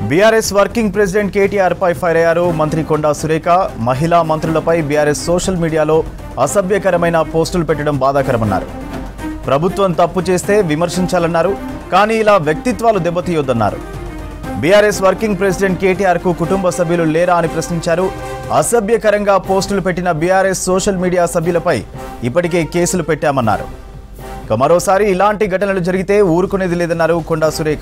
BRS working president KTR పై fire అయ్యారు మంత్రి కొండా సురేఖ మహిళా మంత్రులపై బీఆర్ఎస్ సోషల్ మీడియాలో అసభ్యకరమైన పోస్టులు పెట్టడం బాధాకరమన్నారు ప్రభుత్వం తప్పు చేస్తే విమర్శించాలన్నారు కానీ ఇలా వ్యక్తిత్వాలు దెబ్బతీయొద్దన్నారు బీఆర్ఎస్ వర్కింగ్ ప్రెసిడెంట్ కేటీఆర్ కు కుటుంబ సభ్యులు లేరా అని ప్రశ్నించారు అసభ్యకరంగా పోస్టులు పెట్టిన బీఆర్ఎస్ సోషల్ మీడియా సభ్యులపై ఇప్పటికే కేసులు పెట్టామన్నారు ఇక మరోసారి ఇలాంటి ఘటనలు జరిగితే ఊరుకునేది లేదన్నారు కొండా సురేఖ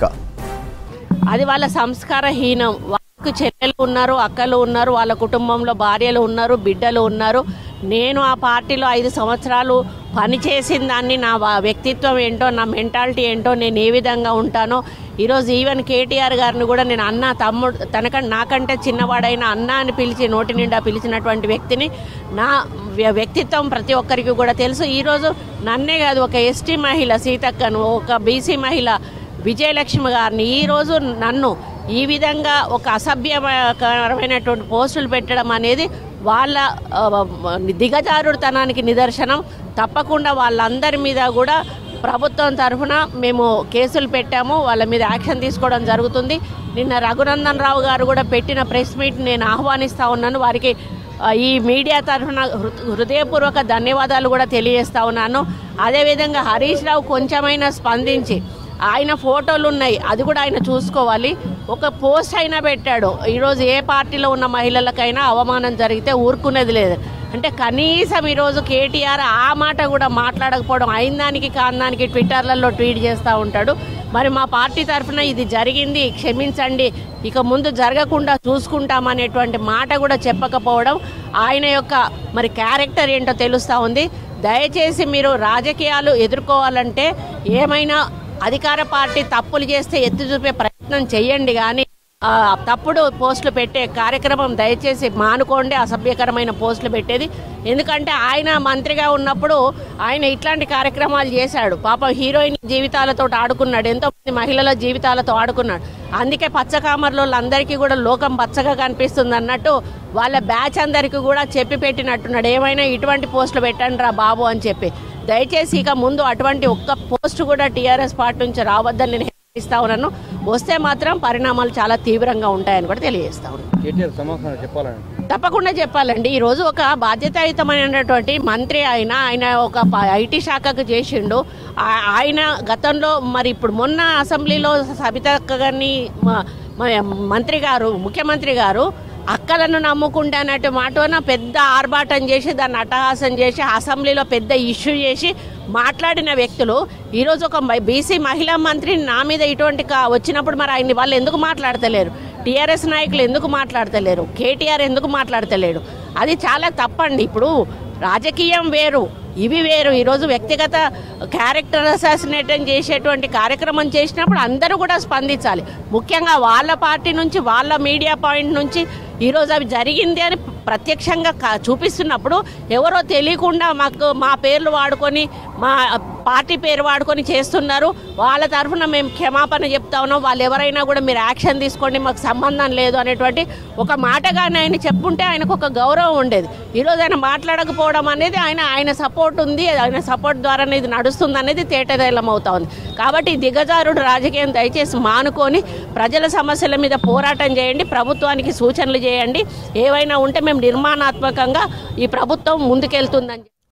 అది వాళ్ళ సంస్కారహీనం వాళ్ళకు చెల్లెలు ఉన్నారు అక్కలు ఉన్నారు వాళ్ళ కుటుంబంలో భార్యలు ఉన్నారు బిడ్డలు ఉన్నారు నేను ఆ పార్టీలో ఐదు సంవత్సరాలు పనిచేసిన దాన్ని నా వా- వ్యక్తిత్వం ఏంటో నా మెంటాలిటీ ఏంటో నేను ఏ విధంగా ఉంటానో ఈరోజు ఈవెన్ కేటీఆర్ గారిని కూడా నేను అన్న తమ్ముడు తనకంటే నాకంటే చిన్నవాడైన అన్న అని పిలిచి నోటి నిండా పిలిచినటువంటి వ్యక్తిని నా వ్య- వ్యక్తిత్వం ప్రతి ఒక్కరికి కూడా తెలుసు ఈరోజు నన్నే కాదు ఒక ఎస్టీ మహిళ సీతక్కను ఒక బీసీ మహిళ విజయలక్ష్మి గారిని ఈరోజు నన్ను ఈ విధంగా ఒక అసభ్యకరమైనటువంటి పోస్టులు పెట్టడం అనేది వాళ్ళ ఆ, దిగజారుడుతనానికి నిదర్శనం తప్పకుండా వాళ్ళందరి మీద కూడా ప్రభుత్వం తరఫున మేము కేసులు పెట్టాము వాళ్ళ మీద యాక్షన్ తీసుకోవడం జరుగుతుంది నిన్న రఘునందన్ రావు గారు కూడా పెట్టిన ప్రెస్ మీట్ నేను ఆహ్వానిస్తూ ఉన్నాను వారికి ఆ, ఈ మీడియా తరఫున హృ- హృదయపూర్వక ధన్యవాదాలు కూడా తెలియజేస్తా ఉన్నాను అదేవిధంగా హరీష్ రావు కొంచెమైనా స్పందించి ఆయన ఫోటోలు ఉన్నాయి అది కూడా ఆయన చూసుకోవాలి ఒక పోస్ట్ అయినా పెట్టాడు ఈరోజు ఏ పార్టీలో ఉన్న మహిళలకైనా అవమానం జరిగితే ఊరుకునేది లేదు అంటే కనీసం ఈరోజు కేటీఆర్ ఆ మాట కూడా మాట్లాడకపోవడం అయిన దానికి కాని దానికి ట్విట్టర్లలో ట్వీట్ చేస్తూ ఉంటాడు మరి మా పార్టీ తరఫున ఇది జరిగింది క్షమించండి ఇక ముందు జరగకుండా చూసుకుంటామనేటువంటి మాట కూడా చెప్పకపోవడం ఆయన యొక్క మరి క్యారెక్టర్ ఏంటో తెలుస్తూ ఉంది దయచేసి మీరు రాజకీయాలు ఎదుర్కోవాలంటే ఏమైనా అధికార పార్టీ తప్పులు చేస్తే ఎత్తి చూపే ప్రయత్నం చేయండి కానీ ఆ, తప్పుడు పోస్టులు పెట్టే కార్యక్రమం దయచేసి మానుకోండి అసభ్యకరమైన పోస్టులు పెట్టేది ఎందుకంటే ఆయన మంత్రిగా ఉన్నప్పుడు ఆయన ఇట్లాంటి కార్యక్రమాలు చేశాడు పాపం హీరోయిన్ జీవితాలతో ఆడుకున్నాడు ఎంతో మంది మహిళల జీవితాలతో ఆడుకున్నాడు అందుకే పచ్చకామర్లో అందరికీ కూడా లోకం పచ్చగా కనిపిస్తుంది అన్నట్టు వాళ్ళ బ్యాచ్ అందరికీ కూడా చెప్పి పెట్టినట్టున్నాడు ఏమైనా ఇటువంటి పోస్టులు పెట్టండి రా బాబు అని చెప్పి దయచేసి ఇక ముందు అటువంటి ఒక్క పోస్ట్ కూడా టీఆర్ఎస్ పార్టీ నుంచి రావద్దని నేను హెచ్చరిస్తా ఉన్నాను వస్తే మాత్రం పరిణామాలు చాలా తీవ్రంగా ఉంటాయని కూడా తెలియజేస్తా ఉన్నాను కేటీఆర్ సమాధానం చెప్పాలని తప్పకుండా చెప్పాలండి ఈ రోజు ఒక బాధ్యతాయుతమైనటువంటి మంత్రి ఆయన ఆయన ఒక ఐటీ శాఖకు చేసిండు ఆ- ఆయన గతంలో మరి ఇప్పుడు మొన్న అసెంబ్లీలో సబితక్క గారిని మ- మ- మంత్రి గారు ముఖ్యమంత్రి గారు అక్కలను నమ్ముకుంటానట్టు మాటన పెద్ద ఆర్భాటం చేసి దాన్ని అట్టహాసం చేసి అసెంబ్లీలో పెద్ద ఇష్యూ చేసి మాట్లాడిన వ్యక్తులు ఈరోజు ఒక బీసీ మహిళా మంత్రి నా మీద ఇటువంటి కా- వచ్చినప్పుడు మరి ఆయన్ని వాళ్ళు ఎందుకు మాట్లాడతలేరు టీఆర్ఎస్ నాయకులు ఎందుకు మాట్లాడతలేరు కేటీఆర్ ఎందుకు మాట్లాడతలేడు అది చాలా తప్పండి ఇప్పుడు రాజకీయం వేరు ఇవి వేరు ఈరోజు వ్యక్తిగత క్యారెక్టర్ అసాసినేషన్ చేసేటువంటి కార్యక్రమం చేసినప్పుడు అందరూ కూడా స్పందించాలి ముఖ్యంగా వాళ్ళ పార్టీ నుంచి వాళ్ళ మీడియా పాయింట్ నుంచి ఈరోజు అవి జరిగింది అని ప్రత్యక్షంగా కా- చూపిస్తున్నప్పుడు ఎవరో తెలియకుండా మాకు మా పేర్లు వాడుకొని మా పార్టీ పేరు వాడుకొని చేస్తున్నారు వాళ్ళ తరఫున మేము క్షమాపణ చెప్తా ఉన్నాం వాళ్ళు ఎవరైనా కూడా మీరు యాక్షన్ తీసుకోండి మాకు సంబంధం లేదు అనేటువంటి ఒక మాటగానే ఆయన చెప్పుంటే ఆయనకు ఒక గౌరవం ఉండేది ఈరోజు ఆయన మాట్లాడకపోవడం అనేది ఆయన ఆయన సపోర్ట్ ఉంది ఆయన సపోర్ట్ ద్వారానే ఇది నడుస్తుంది అనేది తేటతెల్లం అవుతా ఉంది కాబట్టి ఈ దిగజారుడు రాజకీయం దయచేసి మానుకొని ప్రజల సమస్యల మీద పోరాటం చేయండి ప్రభుత్వానికి సూచనలు చేయండి ఏవైనా ఉంటే మేము నిర్మాణాత్మకంగా ఈ ప్రభుత్వం ముందుకెళ్తుందని